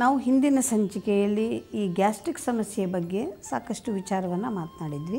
ನಾವು ಹಿಂದಿನ ಸಂಚಿಕೆಯಲ್ಲಿ ಈ ಗ್ಯಾಸ್ಟ್ರಿಕ್ ಸಮಸ್ಯೆಯ ಬಗ್ಗೆ ಸಾಕಷ್ಟು ವಿಚಾರವನ್ನು ಮಾತನಾಡಿದ್ವಿ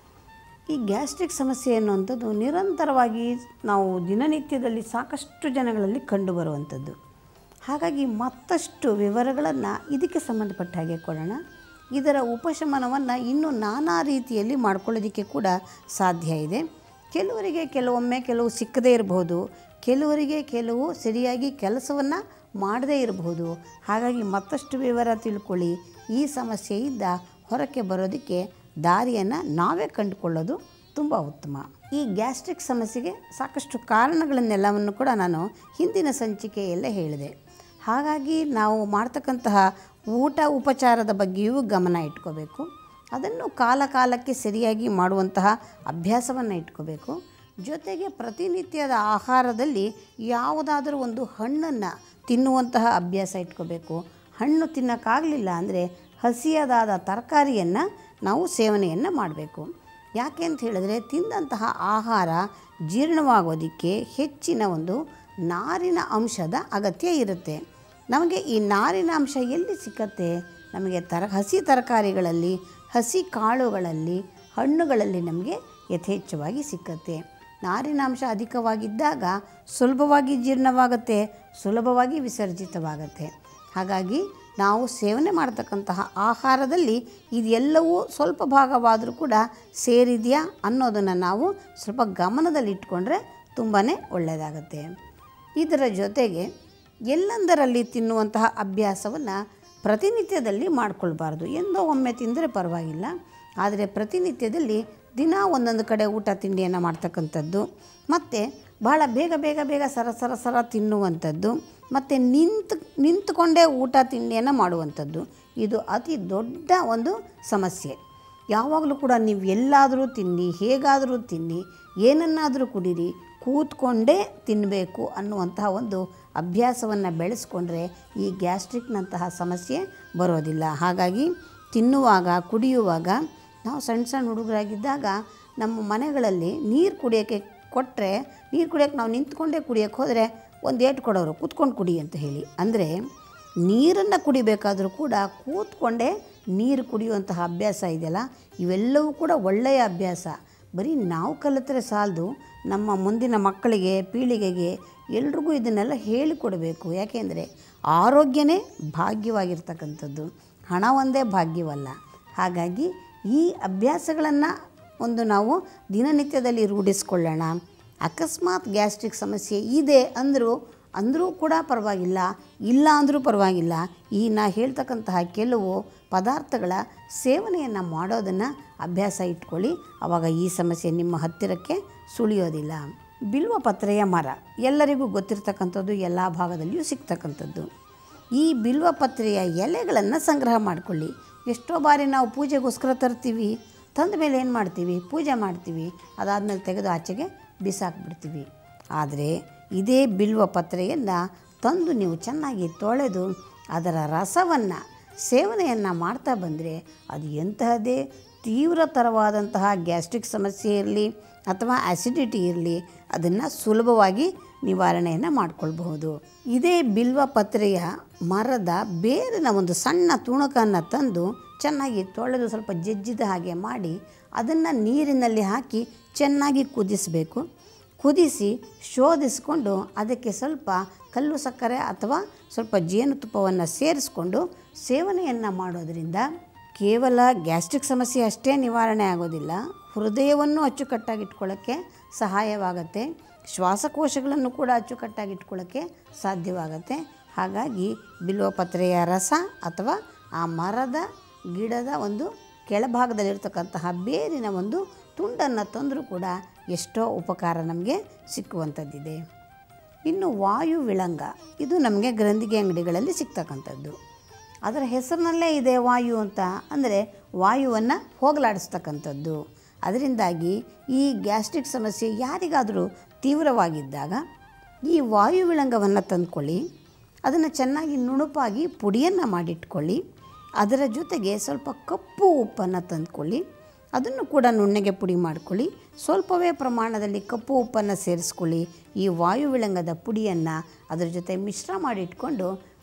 ಈ ಗ್ಯಾಸ್ಟ್ರಿಕ್ ಸಮಸ್ಯೆ ಅನ್ನುವಂಥದ್ದು ನಿರಂತರವಾಗಿ ನಾವು ದಿನನಿತ್ಯದಲ್ಲಿ ಸಾಕಷ್ಟು ಜನಗಳಲ್ಲಿ ಕಂಡುಬರುವಂಥದ್ದು ಹಾಗಾಗಿ ಮತ್ತಷ್ಟು ವಿವರಗಳನ್ನು ಇದಕ್ಕೆ ಸಂಬಂಧಪಟ್ಟ ಹಾಗೆ ಕೊಡೋಣ ಇದರ ಉಪಶಮನವನ್ನು ಇನ್ನೂ ನಾನಾ ರೀತಿಯಲ್ಲಿ ಮಾಡ್ಕೊಳ್ಳೋದಕ್ಕೆ ಕೂಡ ಸಾಧ್ಯ ಇದೆ ಕೆಲವರಿಗೆ ಕೆಲವೊಮ್ಮೆ ಕೆಲವು ಸಿಕ್ಕದೇ ಇರಬಹುದು ಕೆಲವರಿಗೆ ಕೆಲವು ಸರಿಯಾಗಿ ಕೆಲಸವನ್ನು ಮಾಡದೇ ಇರಬಹುದು ಹಾಗಾಗಿ ಮತ್ತಷ್ಟು ವಿವರ ತಿಳ್ಕೊಳ್ಳಿ ಈ ಸಮಸ್ಯೆಯಿಂದ ಹೊರಕ್ಕೆ ಬರೋದಕ್ಕೆ ದಾರಿಯನ್ನು ನಾವೇ ಕಂಡುಕೊಳ್ಳೋದು ತುಂಬ ಉತ್ತಮ ಈ ಗ್ಯಾಸ್ಟ್ರಿಕ್ ಸಮಸ್ಯೆಗೆ ಸಾಕಷ್ಟು ಕಾರಣಗಳನ್ನೆಲ್ಲವನ್ನು ಕೂಡ ನಾನು ಹಿಂದಿನ ಸಂಚಿಕೆಯಲ್ಲೇ ಹೇಳಿದೆ ಹಾಗಾಗಿ ನಾವು ಮಾಡ್ತಕ್ಕಂತಹ ಊಟ ಉಪಚಾರದ ಬಗ್ಗೆಯೂ ಗಮನ ಇಟ್ಕೋಬೇಕು ಅದನ್ನು ಕಾಲ ಕಾಲಕ್ಕೆ ಸರಿಯಾಗಿ ಮಾಡುವಂತಹ ಅಭ್ಯಾಸವನ್ನು ಇಟ್ಕೋಬೇಕು ಜೊತೆಗೆ ಪ್ರತಿನಿತ್ಯದ ಆಹಾರದಲ್ಲಿ ಯಾವುದಾದ್ರೂ ಒಂದು ಹಣ್ಣನ್ನು ತಿನ್ನುವಂತಹ ಅಭ್ಯಾಸ ಇಟ್ಕೋಬೇಕು ಹಣ್ಣು ತಿನ್ನೋಕ್ಕಾಗಲಿಲ್ಲ ಅಂದರೆ ಹಸಿಯದಾದ ತರಕಾರಿಯನ್ನು ನಾವು ಸೇವನೆಯನ್ನು ಮಾಡಬೇಕು ಯಾಕೆ ಅಂತ ಹೇಳಿದ್ರೆ ತಿಂದಂತಹ ಆಹಾರ ಜೀರ್ಣವಾಗೋದಕ್ಕೆ ಹೆಚ್ಚಿನ ಒಂದು ನಾರಿನ ಅಂಶದ ಅಗತ್ಯ ಇರುತ್ತೆ ನಮಗೆ ಈ ನಾರಿನ ಅಂಶ ಎಲ್ಲಿ ಸಿಕ್ಕತ್ತೆ ನಮಗೆ ತರ ಹಸಿ ತರಕಾರಿಗಳಲ್ಲಿ ಹಸಿ ಕಾಳುಗಳಲ್ಲಿ ಹಣ್ಣುಗಳಲ್ಲಿ ನಮಗೆ ಯಥೇಚ್ಛವಾಗಿ ಸಿಕ್ಕತ್ತೆ ನಾರಿನಾಂಶ ಅಧಿಕವಾಗಿದ್ದಾಗ ಸುಲಭವಾಗಿ ಜೀರ್ಣವಾಗುತ್ತೆ ಸುಲಭವಾಗಿ ವಿಸರ್ಜಿತವಾಗುತ್ತೆ ಹಾಗಾಗಿ ನಾವು ಸೇವನೆ ಮಾಡ್ತಕ್ಕಂತಹ ಆಹಾರದಲ್ಲಿ ಇದೆಲ್ಲವೂ ಸ್ವಲ್ಪ ಭಾಗವಾದರೂ ಕೂಡ ಸೇರಿದೆಯಾ ಅನ್ನೋದನ್ನು ನಾವು ಸ್ವಲ್ಪ ಗಮನದಲ್ಲಿಟ್ಕೊಂಡ್ರೆ ತುಂಬಾ ಒಳ್ಳೆಯದಾಗತ್ತೆ ಇದರ ಜೊತೆಗೆ ಎಲ್ಲಂದರಲ್ಲಿ ತಿನ್ನುವಂತಹ ಅಭ್ಯಾಸವನ್ನು ಪ್ರತಿನಿತ್ಯದಲ್ಲಿ ಮಾಡಿಕೊಳ್ಬಾರ್ದು ಎಂದೋ ಒಮ್ಮೆ ತಿಂದರೆ ಪರವಾಗಿಲ್ಲ ಆದರೆ ಪ್ರತಿನಿತ್ಯದಲ್ಲಿ ದಿನ ಒಂದೊಂದು ಕಡೆ ಊಟ ತಿಂಡಿಯನ್ನು ಮಾಡ್ತಕ್ಕಂಥದ್ದು ಮತ್ತು ಬಹಳ ಬೇಗ ಬೇಗ ಬೇಗ ಸರ ಸರ ಸರ ತಿನ್ನುವಂಥದ್ದು ಮತ್ತು ನಿಂತು ನಿಂತುಕೊಂಡೇ ಊಟ ತಿಂಡಿಯನ್ನು ಮಾಡುವಂಥದ್ದು ಇದು ಅತಿ ದೊಡ್ಡ ಒಂದು ಸಮಸ್ಯೆ ಯಾವಾಗಲೂ ಕೂಡ ನೀವು ಎಲ್ಲಾದರೂ ತಿನ್ನಿ ಹೇಗಾದರೂ ತಿನ್ನಿ ಏನನ್ನಾದರೂ ಕುಡೀರಿ ಕೂತ್ಕೊಂಡೇ ತಿನ್ನಬೇಕು ಅನ್ನುವಂತಹ ಒಂದು ಅಭ್ಯಾಸವನ್ನು ಬೆಳೆಸ್ಕೊಂಡ್ರೆ ಈ ಗ್ಯಾಸ್ಟ್ರಿಕ್ನಂತಹ ಸಮಸ್ಯೆ ಬರೋದಿಲ್ಲ ಹಾಗಾಗಿ ತಿನ್ನುವಾಗ ಕುಡಿಯುವಾಗ ನಾವು ಸಣ್ಣ ಸಣ್ಣ ಹುಡುಗರಾಗಿದ್ದಾಗ ನಮ್ಮ ಮನೆಗಳಲ್ಲಿ ನೀರು ಕುಡಿಯೋಕ್ಕೆ ಕೊಟ್ಟರೆ ನೀರು ಕುಡಿಯೋಕ್ಕೆ ನಾವು ನಿಂತ್ಕೊಂಡೇ ಕುಡಿಯೋಕ್ಕೆ ಹೋದರೆ ಒಂದು ಏಟು ಕೊಡೋರು ಕೂತ್ಕೊಂಡು ಕುಡಿ ಅಂತ ಹೇಳಿ ಅಂದರೆ ನೀರನ್ನು ಕುಡಿಬೇಕಾದರೂ ಕೂಡ ಕೂತ್ಕೊಂಡೇ ನೀರು ಕುಡಿಯುವಂತಹ ಅಭ್ಯಾಸ ಇದೆಯಲ್ಲ ಇವೆಲ್ಲವೂ ಕೂಡ ಒಳ್ಳೆಯ ಅಭ್ಯಾಸ ಬರೀ ನಾವು ಕಲಿತರೆ ಸಾಲದು ನಮ್ಮ ಮುಂದಿನ ಮಕ್ಕಳಿಗೆ ಪೀಳಿಗೆಗೆ ಎಲ್ರಿಗೂ ಇದನ್ನೆಲ್ಲ ಹೇಳಿಕೊಡಬೇಕು ಯಾಕೆಂದರೆ ಆರೋಗ್ಯನೇ ಭಾಗ್ಯವಾಗಿರ್ತಕ್ಕಂಥದ್ದು ಹಣ ಒಂದೇ ಭಾಗ್ಯವಲ್ಲ ಹಾಗಾಗಿ ಈ ಅಭ್ಯಾಸಗಳನ್ನು ಒಂದು ನಾವು ದಿನನಿತ್ಯದಲ್ಲಿ ರೂಢಿಸ್ಕೊಳ್ಳೋಣ ಅಕಸ್ಮಾತ್ ಗ್ಯಾಸ್ಟ್ರಿಕ್ ಸಮಸ್ಯೆ ಇದೆ ಅಂದರೂ ಅಂದರೂ ಕೂಡ ಪರವಾಗಿಲ್ಲ ಇಲ್ಲ ಅಂದರೂ ಪರವಾಗಿಲ್ಲ ಈ ನಾ ಹೇಳ್ತಕ್ಕಂತಹ ಕೆಲವು ಪದಾರ್ಥಗಳ ಸೇವನೆಯನ್ನು ಮಾಡೋದನ್ನು ಅಭ್ಯಾಸ ಇಟ್ಕೊಳ್ಳಿ ಆವಾಗ ಈ ಸಮಸ್ಯೆ ನಿಮ್ಮ ಹತ್ತಿರಕ್ಕೆ ಸುಳಿಯೋದಿಲ್ಲ ಬಿಲ್ವ ಪತ್ರೆಯ ಮರ ಎಲ್ಲರಿಗೂ ಗೊತ್ತಿರ್ತಕ್ಕಂಥದ್ದು ಎಲ್ಲ ಭಾಗದಲ್ಲಿಯೂ ಸಿಗ್ತಕ್ಕಂಥದ್ದು ಈ ಬಿಲ್ವ ಪತ್ರೆಯ ಎಲೆಗಳನ್ನು ಸಂಗ್ರಹ ಮಾಡಿಕೊಳ್ಳಿ ಎಷ್ಟೋ ಬಾರಿ ನಾವು ಪೂಜೆಗೋಸ್ಕರ ತರ್ತೀವಿ ತಂದ ಮೇಲೆ ಏನು ಮಾಡ್ತೀವಿ ಪೂಜೆ ಮಾಡ್ತೀವಿ ಅದಾದಮೇಲೆ ತೆಗೆದು ಆಚೆಗೆ ಬಿಸಾಕ್ಬಿಡ್ತೀವಿ ಆದರೆ ಇದೇ ಬಿಲ್ವ ಪತ್ರೆಯನ್ನು ತಂದು ನೀವು ಚೆನ್ನಾಗಿ ತೊಳೆದು ಅದರ ರಸವನ್ನು ಸೇವನೆಯನ್ನು ಮಾಡ್ತಾ ಬಂದರೆ ಅದು ಎಂತಹದೇ ತೀವ್ರತರವಾದಂತಹ ಗ್ಯಾಸ್ಟ್ರಿಕ್ ಸಮಸ್ಯೆ ಇರಲಿ ಅಥವಾ ಆ್ಯಸಿಡಿಟಿ ಇರಲಿ ಅದನ್ನು ಸುಲಭವಾಗಿ ನಿವಾರಣೆಯನ್ನು ಮಾಡಿಕೊಳ್ಬಹುದು ಇದೇ ಬಿಲ್ವ ಪತ್ರೆಯ ಮರದ ಬೇರಿನ ಒಂದು ಸಣ್ಣ ತುಣುಕನ್ನು ತಂದು ಚೆನ್ನಾಗಿ ತೊಳೆದು ಸ್ವಲ್ಪ ಜಜ್ಜಿದ ಹಾಗೆ ಮಾಡಿ ಅದನ್ನು ನೀರಿನಲ್ಲಿ ಹಾಕಿ ಚೆನ್ನಾಗಿ ಕುದಿಸಬೇಕು ಕುದಿಸಿ ಶೋಧಿಸಿಕೊಂಡು ಅದಕ್ಕೆ ಸ್ವಲ್ಪ ಕಲ್ಲು ಸಕ್ಕರೆ ಅಥವಾ ಸ್ವಲ್ಪ ಜೇನುತುಪ್ಪವನ್ನು ಸೇರಿಸ್ಕೊಂಡು ಸೇವನೆಯನ್ನು ಮಾಡೋದರಿಂದ ಕೇವಲ ಗ್ಯಾಸ್ಟ್ರಿಕ್ ಸಮಸ್ಯೆ ಅಷ್ಟೇ ನಿವಾರಣೆ ಆಗೋದಿಲ್ಲ ಹೃದಯವನ್ನು ಅಚ್ಚುಕಟ್ಟಾಗಿಟ್ಕೊಳ್ಳೋಕ್ಕೆ ಸಹಾಯವಾಗುತ್ತೆ ಶ್ವಾಸಕೋಶಗಳನ್ನು ಕೂಡ ಅಚ್ಚುಕಟ್ಟಾಗಿಟ್ಕೊಳ್ಳೋಕ್ಕೆ ಸಾಧ್ಯವಾಗುತ್ತೆ ಹಾಗಾಗಿ ಬಿಲ್ವಪತ್ರೆಯ ರಸ ಅಥವಾ ಆ ಮರದ ಗಿಡದ ಒಂದು ಕೆಳಭಾಗದಲ್ಲಿರ್ತಕ್ಕಂತಹ ಬೇರಿನ ಒಂದು ತುಂಡನ್ನು ತಂದರೂ ಕೂಡ ಎಷ್ಟೋ ಉಪಕಾರ ನಮಗೆ ಸಿಕ್ಕುವಂಥದ್ದಿದೆ ಇನ್ನು ವಾಯು ವಿಳಂಗ ಇದು ನಮಗೆ ಗ್ರಂಥಿಗೆ ಅಂಗಡಿಗಳಲ್ಲಿ ಸಿಗ್ತಕ್ಕಂಥದ್ದು ಅದರ ಹೆಸರಿನಲ್ಲೇ ಇದೆ ವಾಯು ಅಂತ ಅಂದರೆ ವಾಯುವನ್ನು ಹೋಗಲಾಡಿಸ್ತಕ್ಕಂಥದ್ದು ಅದರಿಂದಾಗಿ ಈ ಗ್ಯಾಸ್ಟ್ರಿಕ್ ಸಮಸ್ಯೆ ಯಾರಿಗಾದರೂ ತೀವ್ರವಾಗಿದ್ದಾಗ ಈ ವಾಯು ವಿಳಂಗವನ್ನು ತಂದ್ಕೊಳ್ಳಿ ಅದನ್ನು ಚೆನ್ನಾಗಿ ನುಣುಪಾಗಿ ಪುಡಿಯನ್ನು ಮಾಡಿಟ್ಕೊಳ್ಳಿ ಅದರ ಜೊತೆಗೆ ಸ್ವಲ್ಪ ಕಪ್ಪು ಉಪ್ಪನ್ನು ತಂದ್ಕೊಳ್ಳಿ ಅದನ್ನು ಕೂಡ ನುಣ್ಣಗೆ ಪುಡಿ ಮಾಡ್ಕೊಳ್ಳಿ ಸ್ವಲ್ಪವೇ ಪ್ರಮಾಣದಲ್ಲಿ ಕಪ್ಪು ಉಪ್ಪನ್ನು ಸೇರಿಸ್ಕೊಳ್ಳಿ ಈ ವಾಯು ವಿಳಂಗದ ಪುಡಿಯನ್ನು ಅದರ ಜೊತೆ ಮಿಶ್ರ ಮಾಡಿಟ್ಕೊಂಡು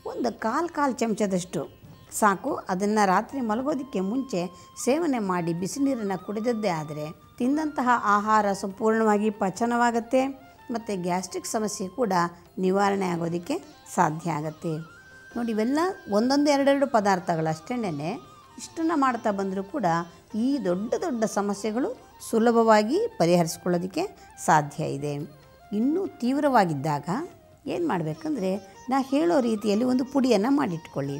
ಒಂದು ಕಾಲು ಕಾಲು ಚಮಚದಷ್ಟು ಸಾಕು ಅದನ್ನು ರಾತ್ರಿ ಮಲಗೋದಕ್ಕೆ ಮುಂಚೆ ಸೇವನೆ ಮಾಡಿ ಬಿಸಿ ನೀರನ್ನು ಕುಡಿದದ್ದೇ ಆದರೆ ತಿಂದಂತಹ ಆಹಾರ ಸಂಪೂರ್ಣವಾಗಿ ಪಚನವಾಗುತ್ತೆ ಮತ್ತು ಗ್ಯಾಸ್ಟ್ರಿಕ್ ಸಮಸ್ಯೆ ಕೂಡ ನಿವಾರಣೆ ಆಗೋದಕ್ಕೆ ಸಾಧ್ಯ ಆಗುತ್ತೆ ನೋಡಿ ಇವೆಲ್ಲ ಒಂದೊಂದು ಎರಡೆರಡು ಪದಾರ್ಥಗಳಷ್ಟೇನೆ ಇಷ್ಟನ್ನು ಮಾಡ್ತಾ ಬಂದರೂ ಕೂಡ ಈ ದೊಡ್ಡ ದೊಡ್ಡ ಸಮಸ್ಯೆಗಳು ಸುಲಭವಾಗಿ ಪರಿಹರಿಸ್ಕೊಳ್ಳೋದಕ್ಕೆ ಸಾಧ್ಯ ಇದೆ ಇನ್ನೂ ತೀವ್ರವಾಗಿದ್ದಾಗ ಏನು ಮಾಡಬೇಕಂದ್ರೆ ನಾ ಹೇಳೋ ರೀತಿಯಲ್ಲಿ ಒಂದು ಪುಡಿಯನ್ನು ಮಾಡಿಟ್ಕೊಳ್ಳಿ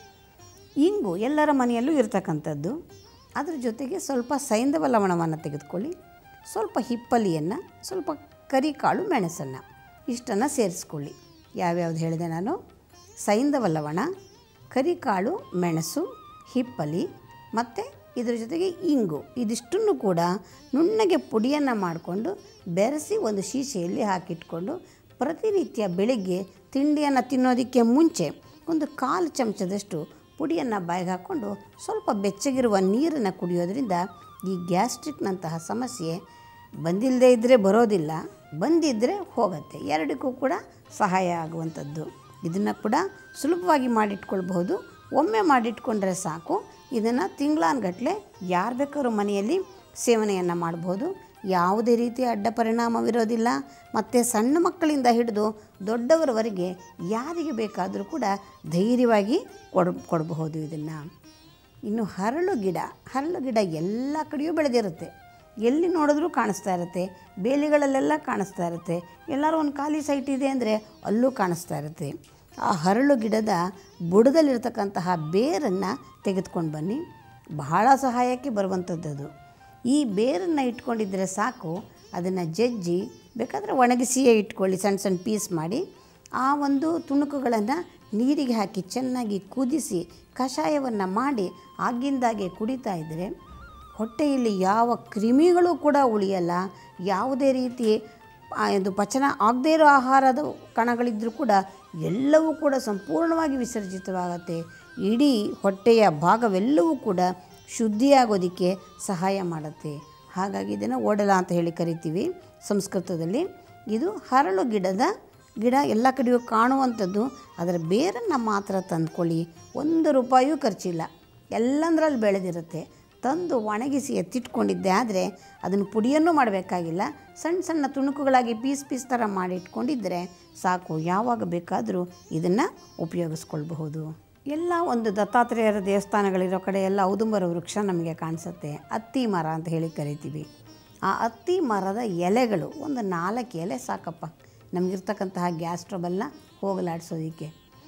ಇಂಗು ಎಲ್ಲರ ಮನೆಯಲ್ಲೂ ಇರ್ತಕ್ಕಂಥದ್ದು ಅದ್ರ ಜೊತೆಗೆ ಸ್ವಲ್ಪ ಸೈಂಧವ ಲವಣವನ್ನು ತೆಗೆದುಕೊಳ್ಳಿ ಸ್ವಲ್ಪ ಹಿಪ್ಪಲಿಯನ್ನು ಸ್ವಲ್ಪ ಕರಿಕಾಳು ಮೆಣಸನ್ನು ಇಷ್ಟನ್ನು ಸೇರಿಸ್ಕೊಳ್ಳಿ ಯಾವ್ಯಾವ್ದು ಹೇಳಿದೆ ನಾನು ಸೈಂಧವ ಲವಣ ಕರಿಕಾಳು ಮೆಣಸು ಹಿಪ್ಪಲಿ ಮತ್ತು ಇದ್ರ ಜೊತೆಗೆ ಇಂಗು ಇದಿಷ್ಟನ್ನು ಕೂಡ ನುಣ್ಣಗೆ ಪುಡಿಯನ್ನು ಮಾಡಿಕೊಂಡು ಬೆರೆಸಿ ಒಂದು ಶೀಶೆಯಲ್ಲಿ ಹಾಕಿಟ್ಕೊಂಡು ಪ್ರತಿನಿತ್ಯ ಬೆಳಿಗ್ಗೆ ತಿಂಡಿಯನ್ನು ತಿನ್ನೋದಕ್ಕೆ ಮುಂಚೆ ಒಂದು ಕಾಲು ಚಮಚದಷ್ಟು ಪುಡಿಯನ್ನು ಬಾಯಿಗೆ ಹಾಕ್ಕೊಂಡು ಸ್ವಲ್ಪ ಬೆಚ್ಚಗಿರುವ ನೀರನ್ನು ಕುಡಿಯೋದ್ರಿಂದ ಈ ಗ್ಯಾಸ್ಟ್ರಿಕ್ನಂತಹ ಸಮಸ್ಯೆ ಬಂದಿಲ್ಲದೆ ಇದ್ದರೆ ಬರೋದಿಲ್ಲ ಬಂದಿದ್ದರೆ ಹೋಗುತ್ತೆ ಎರಡಕ್ಕೂ ಕೂಡ ಸಹಾಯ ಆಗುವಂಥದ್ದು ಇದನ್ನು ಕೂಡ ಸುಲಭವಾಗಿ ಮಾಡಿಟ್ಕೊಳ್ಬಹುದು ಒಮ್ಮೆ ಮಾಡಿಟ್ಕೊಂಡ್ರೆ ಸಾಕು ಇದನ್ನು ತಿಂಗಳಾನ್ಗಟ್ಟಲೆ ಯಾರು ಬೇಕಾದ್ರೂ ಮನೆಯಲ್ಲಿ ಸೇವನೆಯನ್ನು ಮಾಡ್ಬೋದು ಯಾವುದೇ ರೀತಿಯ ಅಡ್ಡ ಪರಿಣಾಮವಿರೋದಿಲ್ಲ ಮತ್ತು ಸಣ್ಣ ಮಕ್ಕಳಿಂದ ಹಿಡಿದು ದೊಡ್ಡವರವರೆಗೆ ಯಾರಿಗೆ ಬೇಕಾದರೂ ಕೂಡ ಧೈರ್ಯವಾಗಿ ಕೊಡ್ ಕೊಡಬಹುದು ಇದನ್ನು ಇನ್ನು ಹರಳು ಗಿಡ ಹರಳು ಗಿಡ ಎಲ್ಲ ಕಡೆಯೂ ಬೆಳೆದಿರುತ್ತೆ ಎಲ್ಲಿ ನೋಡಿದ್ರೂ ಕಾಣಿಸ್ತಾ ಇರುತ್ತೆ ಬೇಲಿಗಳಲ್ಲೆಲ್ಲ ಕಾಣಿಸ್ತಾ ಇರುತ್ತೆ ಎಲ್ಲರೂ ಒಂದು ಖಾಲಿ ಸೈಟ್ ಇದೆ ಅಂದರೆ ಅಲ್ಲೂ ಕಾಣಿಸ್ತಾ ಇರುತ್ತೆ ಆ ಹರಳು ಗಿಡದ ಬುಡದಲ್ಲಿರ್ತಕ್ಕಂತಹ ಬೇರನ್ನು ತೆಗೆದುಕೊಂಡು ಬನ್ನಿ ಬಹಳ ಸಹಾಯಕ್ಕೆ ಬರುವಂಥದ್ದು ಈ ಬೇರನ್ನು ಇಟ್ಕೊಂಡಿದ್ದರೆ ಸಾಕು ಅದನ್ನು ಜಜ್ಜಿ ಬೇಕಾದರೆ ಒಣಗಿಸಿಯೇ ಇಟ್ಕೊಳ್ಳಿ ಸಣ್ಣ ಸಣ್ಣ ಪೀಸ್ ಮಾಡಿ ಆ ಒಂದು ತುಣುಕುಗಳನ್ನು ನೀರಿಗೆ ಹಾಕಿ ಚೆನ್ನಾಗಿ ಕುದಿಸಿ ಕಷಾಯವನ್ನು ಮಾಡಿ ಆಗಿಂದಾಗೆ ಕುಡಿತಾ ಇದ್ದರೆ ಹೊಟ್ಟೆಯಲ್ಲಿ ಯಾವ ಕ್ರಿಮಿಗಳು ಕೂಡ ಉಳಿಯಲ್ಲ ಯಾವುದೇ ರೀತಿ ಆ, ಇದು ಪಚನ ಆಗದೇ ಇರೋ ಆಹಾರದ ಕಣಗಳಿದ್ದರೂ ಕೂಡ ಎಲ್ಲವೂ ಕೂಡ ಸಂಪೂರ್ಣವಾಗಿ ವಿಸರ್ಜಿತವಾಗುತ್ತೆ ಇಡೀ ಹೊಟ್ಟೆಯ ಭಾಗವೆಲ್ಲವೂ ಕೂಡ ಶುದ್ಧಿಯಾಗೋದಕ್ಕೆ ಸಹಾಯ ಮಾಡುತ್ತೆ ಹಾಗಾಗಿ ಇದನ್ನು ಓಡಲ ಅಂತ ಹೇಳಿ ಕರಿತೀವಿ ಸಂಸ್ಕೃತದಲ್ಲಿ ಇದು ಹರಳು ಗಿಡದ ಗಿಡ ಎಲ್ಲ ಕಡೆಯೂ ಕಾಣುವಂಥದ್ದು ಅದರ ಬೇರನ್ನು ಮಾತ್ರ ತಂದ್ಕೊಳ್ಳಿ ಒಂದು ರೂಪಾಯಿಯೂ ಖರ್ಚಿಲ್ಲ ಎಲ್ಲಂದ್ರಲ್ಲಿ ಬೆಳೆದಿರುತ್ತೆ ತಂದು ಒಣಗಿಸಿ ಎತ್ತಿಟ್ಕೊಂಡಿದ್ದೆ ಆದರೆ ಅದನ್ನು ಪುಡಿಯನ್ನು ಮಾಡಬೇಕಾಗಿಲ್ಲ ಸಣ್ಣ ಸಣ್ಣ ತುಣುಕುಗಳಾಗಿ ಪೀಸ್ ಪೀಸ್ ಥರ ಮಾಡಿಟ್ಕೊಂಡಿದ್ದರೆ ಸಾಕು ಯಾವಾಗ ಬೇಕಾದರೂ ಇದನ್ನು ಉಪಯೋಗಿಸ್ಕೊಳ್ಬಹುದು ಎಲ್ಲ ಒಂದು ದತ್ತಾತ್ರೇಯರ ದೇವಸ್ಥಾನಗಳಿರೋ ಕಡೆ ಎಲ್ಲ ಔದುಂಬರ ವೃಕ್ಷ ನಮಗೆ ಕಾಣಿಸುತ್ತೆ ಅತ್ತಿ ಮರ ಅಂತ ಹೇಳಿ ಕರಿತೀವಿ ಆ ಅತ್ತಿ ಮರದ ಎಲೆಗಳು ಒಂದು ನಾಲ್ಕು ಎಲೆ ಸಾಕಪ್ಪ ನಮಗಿರ್ತಕ್ಕಂತಹ ಗ್ಯಾಸ್ ಟ್ರಬಲ್ನ ಹೋಗಲಾಡಿಸೋದಕ್ಕೆ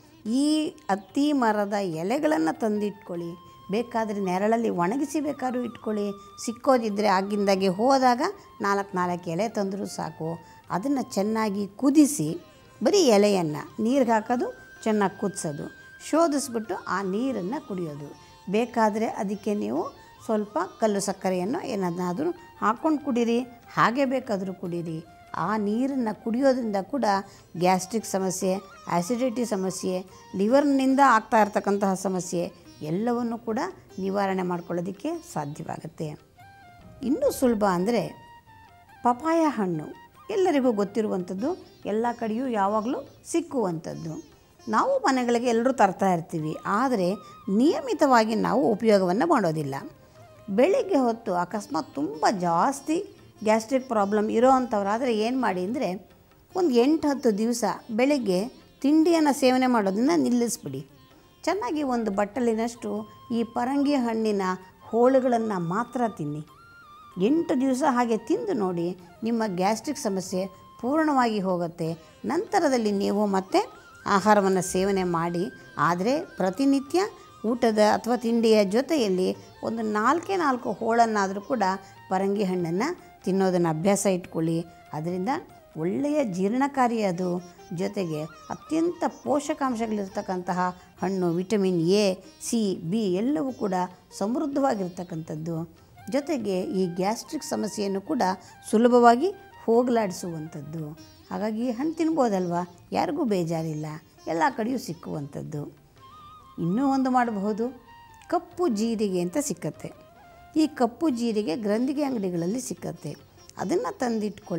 ಈ ಅತ್ತಿ ಮರದ ಎಲೆಗಳನ್ನು ತಂದಿಟ್ಕೊಳ್ಳಿ ಬೇಕಾದರೆ ನೆರಳಲ್ಲಿ ಒಣಗಿಸಿ ಬೇಕಾದ್ರೂ ಇಟ್ಕೊಳ್ಳಿ ಸಿಕ್ಕೋದಿದ್ದರೆ ಆಗಿಂದಾಗೆ ಹೋದಾಗ ನಾಲ್ಕು ನಾಲ್ಕು ಎಲೆ ತಂದರೂ ಸಾಕು ಅದನ್ನು ಚೆನ್ನಾಗಿ ಕುದಿಸಿ ಬರೀ ಎಲೆಯನ್ನು ನೀರಿಗೆ ಹಾಕೋದು ಚೆನ್ನಾಗಿ ಕುದಿಸೋದು ಶೋಧಿಸ್ಬಿಟ್ಟು ಆ ನೀರನ್ನು ಕುಡಿಯೋದು ಬೇಕಾದರೆ ಅದಕ್ಕೆ ನೀವು ಸ್ವಲ್ಪ ಕಲ್ಲು ಸಕ್ಕರೆಯನ್ನು ಏನನ್ನಾದರೂ ಹಾಕ್ಕೊಂಡು ಕುಡೀರಿ ಹಾಗೆ ಬೇಕಾದರೂ ಕುಡೀರಿ ಆ ನೀರನ್ನು ಕುಡಿಯೋದ್ರಿಂದ ಕೂಡ ಗ್ಯಾಸ್ಟ್ರಿಕ್ ಸಮಸ್ಯೆ ಆ್ಯಸಿಡಿಟಿ ಸಮಸ್ಯೆ ಲಿವರ್ನಿಂದ ಆಗ್ತಾ ಇರ್ತಕ್ಕಂತಹ ಸಮಸ್ಯೆ ಎಲ್ಲವನ್ನು ಕೂಡ ನಿವಾರಣೆ ಮಾಡ್ಕೊಳ್ಳೋದಕ್ಕೆ ಸಾಧ್ಯವಾಗುತ್ತೆ ಇನ್ನೂ ಸುಲಭ ಅಂದರೆ ಪಪಾಯ ಹಣ್ಣು ಎಲ್ಲರಿಗೂ ಗೊತ್ತಿರುವಂಥದ್ದು ಎಲ್ಲ ಕಡೆಯೂ ಯಾವಾಗಲೂ ಸಿಕ್ಕುವಂಥದ್ದು ನಾವು ಮನೆಗಳಿಗೆ ಎಲ್ಲರೂ ತರ್ತಾ ಇರ್ತೀವಿ ಆದರೆ ನಿಯಮಿತವಾಗಿ ನಾವು ಉಪಯೋಗವನ್ನು ಮಾಡೋದಿಲ್ಲ ಬೆಳಿಗ್ಗೆ ಹೊತ್ತು ಅಕಸ್ಮಾತ್ ತುಂಬ ಜಾಸ್ತಿ ಗ್ಯಾಸ್ಟ್ರಿಕ್ ಪ್ರಾಬ್ಲಮ್ ಇರೋ ಅಂಥವ್ರಾದರೆ ಏನು ಮಾಡಿ ಅಂದರೆ ಒಂದು ಎಂಟು ಹತ್ತು ದಿವಸ ಬೆಳಗ್ಗೆ ತಿಂಡಿಯನ್ನು ಸೇವನೆ ಮಾಡೋದನ್ನು ನಿಲ್ಲಿಸ್ಬಿಡಿ ಚೆನ್ನಾಗಿ ಒಂದು ಬಟ್ಟಲಿನಷ್ಟು ಈ ಪರಂಗಿ ಹಣ್ಣಿನ ಹೋಳುಗಳನ್ನು ಮಾತ್ರ ತಿನ್ನಿ ಎಂಟು ದಿವಸ ಹಾಗೆ ತಿಂದು ನೋಡಿ ನಿಮ್ಮ ಗ್ಯಾಸ್ಟ್ರಿಕ್ ಸಮಸ್ಯೆ ಪೂರ್ಣವಾಗಿ ಹೋಗುತ್ತೆ ನಂತರದಲ್ಲಿ ನೀವು ಮತ್ತೆ ಆಹಾರವನ್ನು ಸೇವನೆ ಮಾಡಿ ಆದರೆ ಪ್ರತಿನಿತ್ಯ ಊಟದ ಅಥವಾ ತಿಂಡಿಯ ಜೊತೆಯಲ್ಲಿ ಒಂದು ನಾಲ್ಕೇ ನಾಲ್ಕು ಹೋಳನ್ನಾದರೂ ಕೂಡ ಪರಂಗಿ ಹಣ್ಣನ್ನು ತಿನ್ನೋದನ್ನು ಅಭ್ಯಾಸ ಇಟ್ಕೊಳ್ಳಿ ಅದರಿಂದ ಒಳ್ಳೆಯ ಜೀರ್ಣಕಾರಿ ಅದು ಜೊತೆಗೆ ಅತ್ಯಂತ ಪೋಷಕಾಂಶಗಳಿರ್ತಕ್ಕಂತಹ ಹಣ್ಣು ವಿಟಮಿನ್ ಎ ಸಿ ಬಿ ಎಲ್ಲವೂ ಕೂಡ ಸಮೃದ್ಧವಾಗಿರ್ತಕ್ಕಂಥದ್ದು ಜೊತೆಗೆ ಈ ಗ್ಯಾಸ್ಟ್ರಿಕ್ ಸಮಸ್ಯೆಯನ್ನು ಕೂಡ ಸುಲಭವಾಗಿ ಹೋಗಲಾಡಿಸುವಂಥದ್ದು ಹಾಗಾಗಿ ಈ ಹಣ್ಣು ತಿನ್ಬೋದಲ್ವಾ ಯಾರಿಗೂ ಬೇಜಾರಿಲ್ಲ ಎಲ್ಲ ಕಡೆಯೂ ಸಿಕ್ಕುವಂಥದ್ದು ಇನ್ನೂ ಒಂದು ಮಾಡಬಹುದು ಕಪ್ಪು ಜೀರಿಗೆ ಅಂತ ಸಿಕ್ಕತ್ತೆ ಈ ಕಪ್ಪು ಜೀರಿಗೆ ಗ್ರಂಥಿಗೆ ಅಂಗಡಿಗಳಲ್ಲಿ ಸಿಕ್ಕತ್ತೆ ಅದನ್ನು ತಂದಿಟ್ಕೊಳ್ಳಿ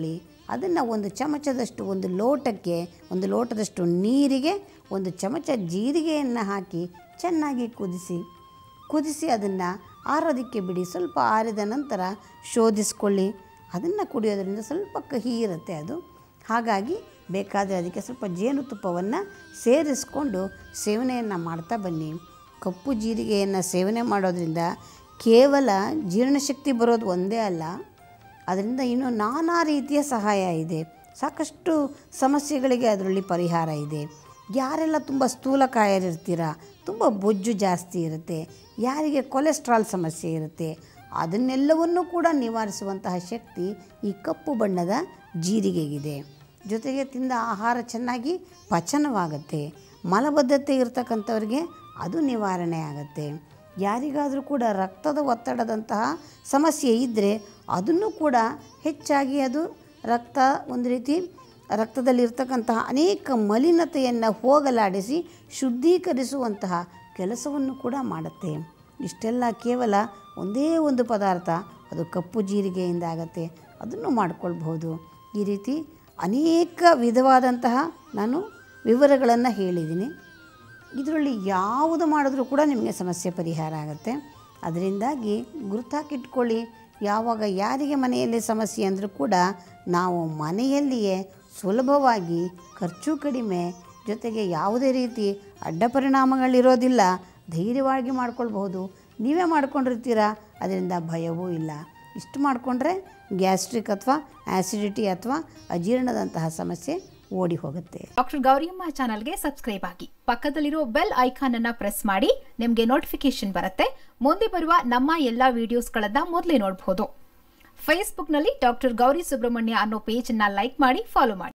ಅದನ್ನು ಒಂದು ಚಮಚದಷ್ಟು ಒಂದು ಲೋಟಕ್ಕೆ ಒಂದು ಲೋಟದಷ್ಟು ನೀರಿಗೆ ಒಂದು ಚಮಚ ಜೀರಿಗೆಯನ್ನು ಹಾಕಿ ಚೆನ್ನಾಗಿ ಕುದಿಸಿ ಕುದಿಸಿ ಅದನ್ನು ಆರೋದಕ್ಕೆ ಬಿಡಿ ಸ್ವಲ್ಪ ಆರಿದ ನಂತರ ಶೋಧಿಸ್ಕೊಳ್ಳಿ ಅದನ್ನು ಕುಡಿಯೋದ್ರಿಂದ ಸ್ವಲ್ಪ ಕಹಿ ಇರುತ್ತೆ ಅದು ಹಾಗಾಗಿ ಬೇಕಾದರೆ ಅದಕ್ಕೆ ಸ್ವಲ್ಪ ಜೇನುತುಪ್ಪವನ್ನು ಸೇರಿಸ್ಕೊಂಡು ಸೇವನೆಯನ್ನು ಮಾಡ್ತಾ ಬನ್ನಿ ಕಪ್ಪು ಜೀರಿಗೆಯನ್ನು ಸೇವನೆ ಮಾಡೋದ್ರಿಂದ ಕೇವಲ ಜೀರ್ಣಶಕ್ತಿ ಬರೋದು ಒಂದೇ ಅಲ್ಲ ಅದರಿಂದ ಇನ್ನೂ ನಾನಾ ರೀತಿಯ ಸಹಾಯ ಇದೆ ಸಾಕಷ್ಟು ಸಮಸ್ಯೆಗಳಿಗೆ ಅದರಲ್ಲಿ ಪರಿಹಾರ ಇದೆ ಯಾರೆಲ್ಲ ತುಂಬ ಸ್ಥೂಲಕಾಯರಿರ್ತೀರ ತುಂಬ ಬೊಜ್ಜು ಜಾಸ್ತಿ ಇರುತ್ತೆ ಯಾರಿಗೆ ಕೊಲೆಸ್ಟ್ರಾಲ್ ಸಮಸ್ಯೆ ಇರುತ್ತೆ ಅದನ್ನೆಲ್ಲವನ್ನೂ ಕೂಡ ನಿವಾರಿಸುವಂತಹ ಶಕ್ತಿ ಈ ಕಪ್ಪು ಬಣ್ಣದ ಜೀರಿಗೆಗಿದೆ ಜೊತೆಗೆ ತಿಂದ ಆಹಾರ ಚೆನ್ನಾಗಿ ಪಚನವಾಗುತ್ತೆ ಮಲಬದ್ಧತೆ ಇರತಕ್ಕಂಥವ್ರಿಗೆ ಅದು ನಿವಾರಣೆ ಆಗುತ್ತೆ ಯಾರಿಗಾದರೂ ಕೂಡ ರಕ್ತದ ಒತ್ತಡದಂತಹ ಸಮಸ್ಯೆ ಇದ್ದರೆ ಅದನ್ನು ಕೂಡ ಹೆಚ್ಚಾಗಿ ಅದು ರಕ್ತ ಒಂದು ರೀತಿ ರಕ್ತದಲ್ಲಿರ್ತಕ್ಕಂತಹ ಅನೇಕ ಮಲಿನತೆಯನ್ನು ಹೋಗಲಾಡಿಸಿ ಶುದ್ಧೀಕರಿಸುವಂತಹ ಕೆಲಸವನ್ನು ಕೂಡ ಮಾಡುತ್ತೆ ಇಷ್ಟೆಲ್ಲ ಕೇವಲ ಒಂದೇ ಒಂದು ಪದಾರ್ಥ ಅದು ಕಪ್ಪು ಜೀರಿಗೆಯಿಂದ ಆಗುತ್ತೆ ಅದನ್ನು ಮಾಡ್ಕೊಳ್ಬಹುದು ಈ ರೀತಿ ಅನೇಕ ವಿಧವಾದಂತಹ ನಾನು ವಿವರಗಳನ್ನು ಹೇಳಿದ್ದೀನಿ ಇದರಲ್ಲಿ ಯಾವುದು ಮಾಡಿದ್ರೂ ಕೂಡ ನಿಮಗೆ ಸಮಸ್ಯೆ ಪರಿಹಾರ ಆಗುತ್ತೆ ಅದರಿಂದಾಗಿ ಗುರುತಾಕಿಟ್ಕೊಳ್ಳಿ ಯಾವಾಗ ಯಾರಿಗೆ ಮನೆಯಲ್ಲಿ ಸಮಸ್ಯೆ ಅಂದರೂ ಕೂಡ ನಾವು ಮನೆಯಲ್ಲಿಯೇ ಸುಲಭವಾಗಿ ಖರ್ಚು ಕಡಿಮೆ ಜೊತೆಗೆ ಯಾವುದೇ ರೀತಿ ಅಡ್ಡ ಪರಿಣಾಮಗಳಿರೋದಿಲ್ಲ ಧೈರ್ಯವಾಗಿ ಮಾಡ್ಕೊಳ್ಬಹುದು ನೀವೇ ಮಾಡ್ಕೊಂಡಿರ್ತೀರ ಅದರಿಂದ ಭಯವೂ ಇಲ್ಲ ಇಷ್ಟು ಮಾಡಿಕೊಂಡ್ರೆ ಗ್ಯಾಸ್ಟ್ರಿಕ್ ಅಥವಾ ಆ್ಯಸಿಡಿಟಿ ಅಥವಾ ಅಜೀರ್ಣದಂತಹ ಸಮಸ್ಯೆ ಓಡಿ ಹೋಗುತ್ತೆ ಡಾಕ್ಟರ್ ಗೌರಿಯಮ್ಮ ಚಾನಲ್ಗೆ ಸಬ್ಸ್ಕ್ರೈಬ್ ಆಗಿ ಪಕ್ಕದಲ್ಲಿರೋ ಬೆಲ್ ಐಕಾನ್ ಅನ್ನ ಪ್ರೆಸ್ ಮಾಡಿ ನಿಮಗೆ ನೋಟಿಫಿಕೇಶನ್ ಬರುತ್ತೆ ಮುಂದೆ ಬರುವ ನಮ್ಮ ಎಲ್ಲಾ ವಿಡಿಯೋಸ್ಗಳನ್ನ ಮೊದಲೇ ನೋಡಬಹುದು ಫೇಸ್ಬುಕ್ನಲ್ಲಿ ಡಾಕ್ಟರ್ ಗೌರಿ ಸುಬ್ರಹ್ಮಣ್ಯ ಅನ್ನೋ ಪೇಜ್ ಅನ್ನ ಲೈಕ್ ಮಾಡಿ ಫಾಲೋ ಮಾಡಿ